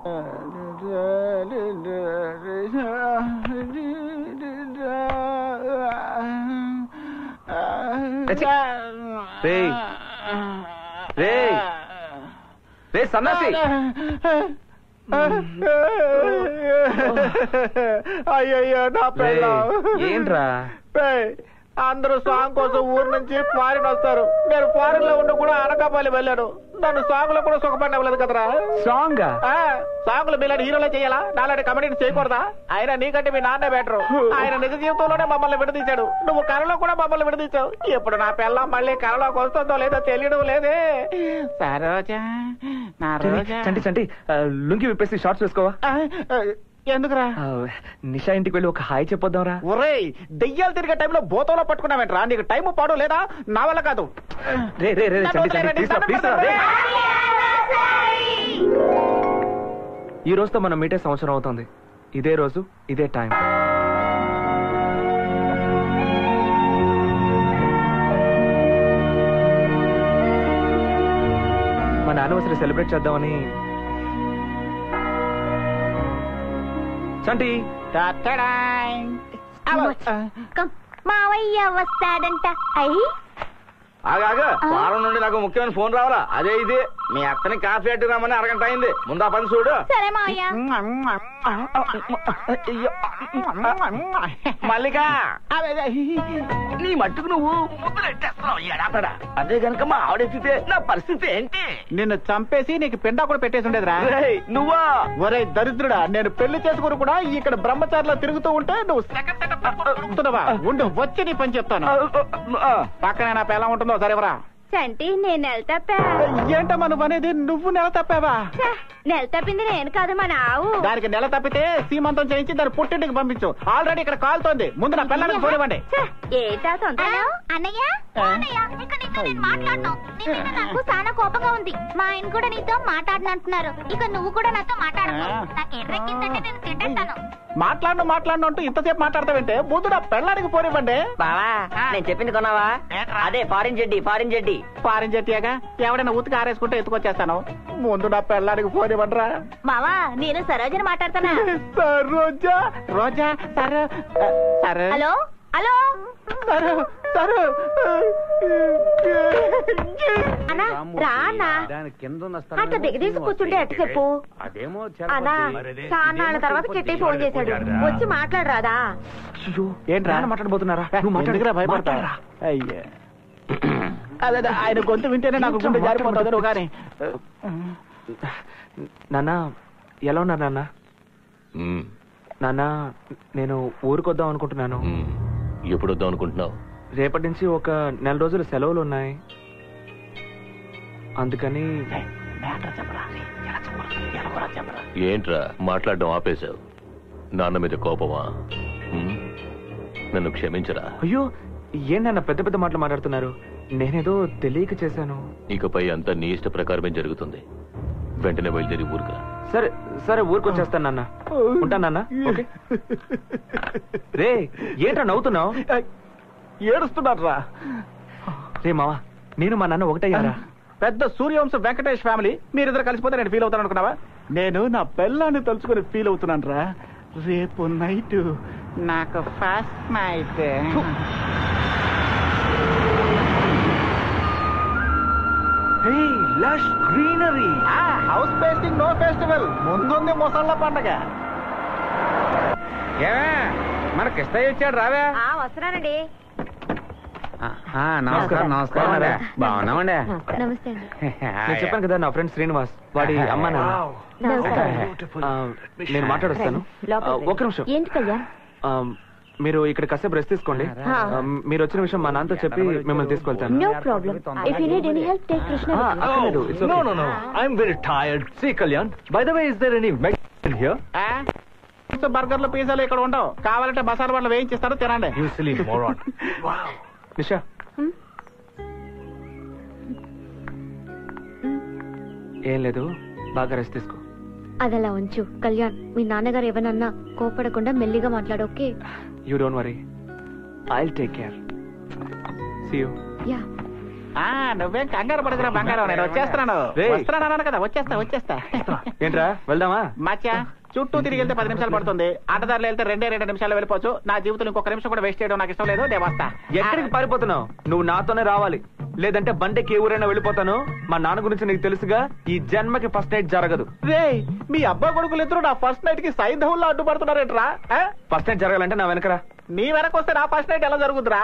రేయ్. రేయ్. రే సన్నాసి అయ్యయ్యో నా పిల్ల రేయ్, ఏంట్రా రేయ్, అందరూ సాంగ్ కోసం ఊరు నుంచి ఫారిన్ వస్తారు నేను ఫారిన్ లో ఉండి కూడా అనకాపల్లి వెళ్ళాను నన్ను సాంగ్ లో కూడా సుఖపడలేదు కదరా సాంగ్ ఆ, సాంగ్లు మీలాంటి హీరోలే చేయాలా నాలాంటి కమెడీని చేయకూడదా ఆయన నీకంటే మీ నాన్నే బెటరు ఆయన నిజ జీవితంలోనే మమ్మల్ని విడదీశాడు నువ్వు కళలో కూడా మమ్మల్ని విడదీశావు ఇప్పుడు నా పిల్ల మళ్ళీ కళలోకి వస్తుందో లేదో తెలియడం లేదే సరోజా నా రోజా చంటి చంటి ఆ, లుంగి విప్పేసి షార్ట్స్ వేసుకోవా ఆ, ఆ, ఎందుకురా ఆ, నిషా ఇంటికి వెళ్ళి ఒక హాయ్ చెప్పొద్దాంరా ఒరేయ్ దెయ్యాలు తిరిగే టైంలో బోతంలో పట్టుకున్నావేంట్రా నీకు టైం పాడు లేదా నా వల్ల కాదు రే రే రే నన్ను చంటి చంటి వదిలేయండి, ప్లీజ్ రా, దండం ప్లీజ్ రా, రే. పెడతాను. ఈ రోజుతో మనం మీటే సంవత్సరం అవుతుంది ఇదే రోజు ఇదే టైం మన యానివర్సరీ సెలబ్రేట్ చేద్దామని చంటి టట్టడాయ్. అవ్వ. కమ్, మావయ్య వస్తాడంట అయ్యి ఆగాగ వారం నుండి నాకు ముఖ్యమైన ఫోన్ రావాలా అదే ఇది మీ అత్తని కాఫీ అట్టి రమ్మని అరగంట అయింది ముందు ఆ పని చూడు సరే మావయ్య మల్లిక నీ మట్టుకు నువ్వు ముద్దులెట్టేస్తున్నావు ఎడాపెడా అదే గనక మా ఆవిడెత్తితే నా పరిస్థితి ఏంటి నిన్ను చంపేసి నీకు పిండా కూడా పెట్టేసి ఉండేదిరా రేయ్, నువ్వా ఒరే దరిద్రుడా నేను పెళ్లి చేసుకుని కూడా ఇక్కడ బ్రహ్మచారిలో తిరుగుతూ ఉంటే నువ్వు సెకండ్ సెకండ్ పట్టుకుంటున్నావా? ఉండు వచ్చి నీ పని చెప్తాను పక్కనే నా పిల్ల ఉంటుందో సరేవరా చంటి నేను నెల తప్పా ఏంటమ్మా నువ్వు అనేది నువ్వు నెల తప్పావా ఛ, నెల తప్పింది నేను కాదు మా నావు దానికి నెల తప్పితే సీమంతం చేయించి దాన్ని పుట్టింటికి పంపించు ఆల్రెడీ ఇక్కడ కాలుతోంది ముందు నా పిల్లలకి చూడమండి ఛ, ఏంటా సొంత అన్నయ్య ఆ? అన్నయ్య ఇక నీతో నేను మాట్లాడను నీ మీద నాకు చాలా కోపంగా ఉంది మా ఆయన కూడా నీతో మాట్లాడనంటున్నారు ఇక నువ్వు కూడా నాతో మాట్లాడకు ఆ. నాకు ఎర్రెక్కిందంటే నేను తిట్టేస్తాను మాట్లాడను మాట్లాడను అంటూ ఇంతసేపు మాట్లాడతావంటే ముందు నా పిల్లడికి పోనివ్వండి బావా నేను చెప్పింది కొన్నావా అదే ఫారిన్ జడ్డి ఫారిన్ జడ్డి పారం చెట్టియాగా ఎవడైనా ఉతికి ఆరేసుకుంటే ఎత్తుకొచ్చేస్తాను ముందు నా పిల్లాడికి పోనివ్వండిరా మావా నేను సరోజని మాట్లాడుతానా రోజా రోజా సరే సరే హలో హలో సరే సరే అన్నా రా అన్నా అట్లా దిగదీసి కూర్చుంటే ఎట్ట చెప్పు అన్నా చాలా తర్వాత కిట్టి ఫోన్ చేశాడు వచ్చి మాట్లాడరాదా ఏంట్రా నాన్న మాట్లాడబోతున్నారా నువ్వు నువ్వు మాట్లాడుకురా మాట్లాడరా భయపడతారా అయ్యే అదే అదే, ఆయన గొంతు వింటేనే నాకు గుండె జారిపోతుంది నువ్వు కానీ నాన్న ఎలా ఉన్నారు నాన్న నాన్న నేను ఊరికొద్దాం అనుకుంటున్నాను ఎప్పుడు వద్దాం అనుకుంటున్నావు రేపటి నుంచి ఒక నెల రోజులు సెలవులు ఉన్నాయి అందుకని ఏంట్రా మాట్లాడడం ఆపేశావు నాన్న మీద కోపమా ఉమ్? నన్ను క్షమించరా అయ్యో ఏంటన్న పెద్ద పెద్ద మాటలు మాట్లాడుతున్నారు నేనేదో తెలియక చేశాను ఇకపై అంతా నీ ఇష్ట ప్రకారమే జరుగుతుంది వెంటనే బయలుదేరి ఊరుకురా సరే సరే ఊరికొచ్చేస్తాను నాన్న ఉంటాను నాన్న ఓకే రే ఏంట్రా నవ్వుతున్నావు ఏడుస్తున్నారా రే మావా నేను మా నాన్న ఒకటయ్యారా పెద్ద సూర్యవంశ వెంకటేష్ ఫ్యామిలీ మీరిద్దరు కలిసిపోతే నేను ఫీల్ అవుతాను అనుకున్నావా నేను నా పిల్లాన్ని తలుచుకుని ఫీల్ అవుతున్నాను రా రేపు నైట్ నాకు first night hey lush greenery house pasting no festival ముందుంది ముసళ్ళ పండగ ఏమే మన కృష్ణయ్య వచ్చాడు రావే వస్తున్నానండి నమస్కారం నమస్కారం బాగున్నారా? బాగున్నామండి నమస్తే అండి నేను చెప్పాను కదా నా ఫ్రెండ్ శ్రీనివాస్ వాడి అమ్మ నాన్న నమస్కారం ఆ, నేను మాట్లాడొస్తాను ఆ, ఒక్క నిమిషం ఏంటి కళ్యాణ్ ఆ, మీరు ఇక్కడ కాసేపు రెస్ట్ తీసుకోండి ఆ. ఆ, మీరు వచ్చిన విషయం మా నాన్నతో చెప్పి మిమ్మల్ని తీసుకెళ్తాను no problem if you need any help take Krishna Ah, అక్కర్లేదు. It's okay. no, no, no. I'm very tired. See, Kalyan, by the way, is there any Mexican here? బర్గర్లు పిజ్జాలు ఇక్కడ ఉండవు కావాలంటే బసార్ వాళ్ళు వేయించిస్తారు తినండి You silly moron. నిషా ఏం లేదు బాగా రెస్ట్ తీసుకో అదలా ఉంచు కళ్యాణ్ మీ నాన్నగారు ఏమన్నా కోపడకుండా మెల్లిగా మాట్లాడు okay you don't worry I take care see you yeah ఆ నువ్వేం కంగారు పడుకురా బంగారం నేను వచ్చేస్తున్నాను రేయ్. వస్తున్నాను అన్నాను కదా వచ్చేస్తా వచ్చేస్తా ఏంట్రా వెళ్దామా మచ్చా చుట్టూ తిరిగి వెళ్తే పది నిమిషాలు పడుతుంది అడ్డదారులు వెళ్తే రెండే రెండు నిమిషాలు వెళ్ళిపోవచ్చు నా జీవితంలో ఇంకొక నిమిషం కూడా వేస్ట్ చేయడం నాకు ఇష్టం లేదు నేను వస్తా ఎక్కడికి పారిపోతున్నావు నువ్వు నాతోనే రావాలి లేదంటే బండికి ఏ ఊరైనా వెళ్ళిపోతాను మా నాన్న గురించి నీకు తెలుసుగా ఈ జన్మకి ఫస్ట్ నైట్ జరగదు రేయ్ మీ అబ్బా కొడుకులు ఇద్దరు నా ఫస్ట్ నైట్ కి సైంధవుల్లో అడ్డుపడుతున్నారేంట్రా ఆ? ఫస్ట్ నైట్ జరగాలంటే నా వెనకరా నీ వెనక వస్తే నా ఫస్ట్ నైట్ ఎలా జరుగుతురా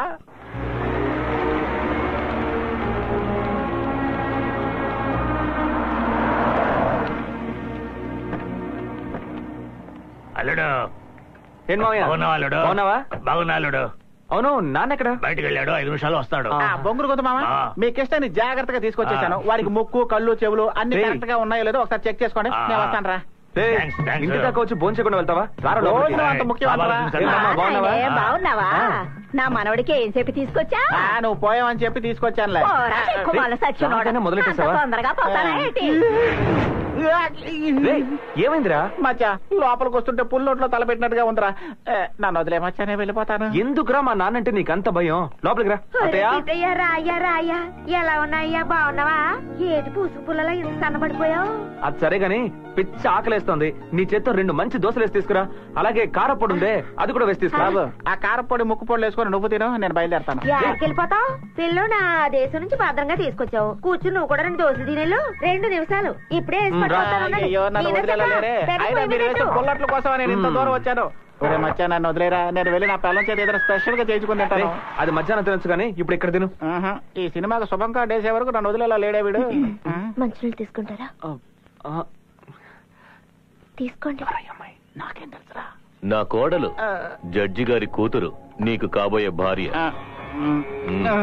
అల్లుడు ఏం మావయ్య అవునా అల్లుడు అవునావా బాగున్నా అల్లుడు అవును నాన్న ఎక్కడ బయటికి వెళ్ళాడు ఐదు నిమిషాలు వస్తాడు ఆ. ఆ, బొంగురు కొద్దు మామ ఆ. మీ కిష్టాన్ని జాగ్రత్తగా తీసుకొచ్చేసాను ఆ. వాడికి ముక్కు కళ్ళు చెవులు అన్ని రేయ్. కరెక్ట్ గా ఉన్నాయో లేదో ఒకసారి చెక్ చేసుకోండి ఆ. నేను వస్తాను రా ఏయ్, Thanks, thanks. ఇంటి దాకా వచ్చి భోజనం చేయకుండా వెళ్తావా రారా లోపలికి. భోజనం అంత ముఖ్యమంటారా? ఏంటమ్మా, బాగున్నావా? నాయనే, బాగున్నావా ఆ. నా మనవడికి ఏం చెప్పి తీసుకొచ్చా ఆ, నువ్వు పోయావని చెప్పి తీసుకొచ్చానులే పోరా, ఎక్కుమాల సచ్చినోడా. రాగానే మొదలెట్టేశావా? అంత తొందరగా పోతానా ఏంటి రేయ్, ఏమైందిరా మచ్చా లోపలికి వస్తుంటే పుల్లొట్లో తలపెట్టినట్టుగా ఉందిరా ఏ, నన్ను వదిలే మచ్చా నేను వెళ్ళిపోతాను ఎందుకురా మా నాన్న అంటే నీకు అంత భయం లోపలికి రా అత్తయ్య సీతయ్య రాయ్యా రాయ్యా ఎలా ఉన్నాయ్యా బాగున్నావా ఏది పూసు పుల్లలో ఇంత సన్నబడిపోయావు అది సరే గాని పిచ్చి ఆకలేస్తోంది నీ చేత్తో రెండు మంచి దోశలు వేసి తీసుకురా అలాగే కారపొడి ఉందే అది కూడా వేసి తీసుకురా బాబు ఆ కారపొడి ముక్కు పొడి వేసుకొని నువ్వు తిను నేను బయలుదేరతాను వెళ్ళిపోతావు పిల్లు నా దేశం నుంచి భద్రంగా తీసుకొచ్చావు కూర్చుని నువ్వు కూడా రెండు దోశలు తినేలు రెండు నిమిషాలు ఇప్పుడే వేసి ఉమ్, రా. పట్టుకొస్తాను, ఉండండి. అయ్యో నన్ను నేనే వదిలేలేరే పెట్టా. పెద్ద అయినా పొయ్యి మీరు మీద వేసే పెట్టు. పుల్లట్ల కోసం నేను ఇంత మ్మ్. దూరం వచ్చాను ఒరే మచ్చా నన్ను వదిలేరా నేను వెళ్ళి నా పిల్లల చేతి ఏదైనా స్పెషల్ గా చేయించుకుని తింటాను రేయ్, అది మధ్యాహ్నం తినొచ్చు కానీ ఇప్పుడు ఇక్కడ తిను ఆహా. ఈ సినిమాకి శుభం కార్డు వేసే వరకు నన్ను వదిలేలా లేడే వీడు ఆ? మంచినీళ్ళు తీసుకుంటారా ఆ, తీసుకోండి నాకేం తెలుసురా నా కోడలు ఆ, జడ్జి గారి కూతురు నీకు కాబోయే భార్య ఆ, మ్, మ్. ఆ,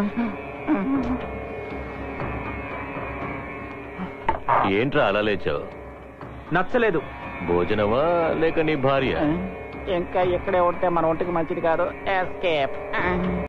ఏంట్రా అలా లేచావు నచ్చలేదు భోజనమా లేక నీ భార్య ఇంకా ఇక్కడే ఉంటే మన ఒంటికి మంచిది కాదు ఎస్కేప్